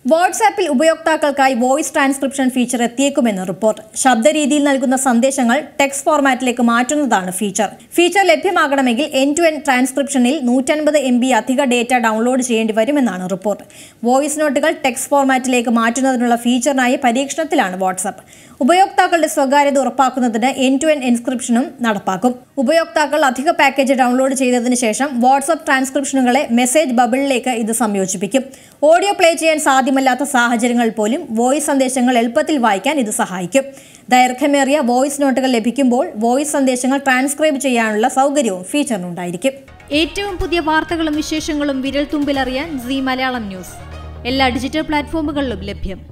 വാട്സാപ്പിൽ ഉപയോക്താക്കൾക്കായി voice transcription feature എത്തിയേക്കുമെന്ന് റിപ്പോർട്ട് ശബ്ദരീതിയിൽ നൽകുന്ന സന്ദേശങ്ങൾ ടെക്സ്റ്റ് ഫോർമാറ്റിലേക്ക് മാറ്റുന്നതാണ് ഫീച്ചർ ഫീച്ചർ ലഭ്യമാകണമെങ്കിൽ എൻ ടു എൻ ട്രാൻസ്ക്രിപ്ഷനിൽ നൂറ്റൻപത് എം ബി അധിക ഡേറ്റ ഡൗൺലോഡ് ചെയ്യേണ്ടി വരുമെന്നാണ് റിപ്പോർട്ട് വോയിസ് നോട്ടുകൾ ടെക്സ്റ്റ് ഫോർമാറ്റിലേക്ക് മാറ്റുന്നതിനുള്ള ഫീച്ചറിനായി പരീക്ഷണത്തിലാണ് വാട്സാപ്പ് ഉപയോക്താക്കളുടെ സ്വകാര്യത ഉറപ്പാക്കുന്നതിന് എൻ ടു എൻ എൻസ്ക്രിപ്ഷനും നടപ്പാക്കും ഉപയോക്താക്കൾ അധിക പാക്കേജ് ഡൗൺലോഡ് ചെയ്തതിനു ശേഷം വാട്സാപ്പ് ട്രാൻസ്ക്രിപ്ഷനുകളെ മെസ്സേജ് ബബിളിലേക്ക് ഇത് സംയോജിപ്പിക്കും ഓഡിയോ പ്ലേ ചെയ്യാൻ സാധ്യമല്ലാത്ത സാഹചര്യങ്ങളിൽ പോലും വോയിസ് സന്ദേശങ്ങൾ എളുപ്പത്തിൽ വായിക്കാൻ ഇത് സഹായിക്കും ദൈർഘ്യമേറിയ വോയിസ് നോട്ടുകൾ ലഭിക്കുമ്പോൾ വോയിസ് സന്ദേശങ്ങൾ ട്രാൻസ്ക്രൈബ് ചെയ്യാനുള്ള സൗകര്യവും ഫീച്ചറിനുണ്ടായിരിക്കും ഏറ്റവും പുതിയ വാർത്തകളും വിശേഷങ്ങളും വിരൽ തുമ്പിലറിയാൻ സി മലയാളം ന്യൂസ് എല്ലാ ഡിജിറ്റൽ പ്ലാറ്റ്ഫോമുകളിലും ലഭ്യം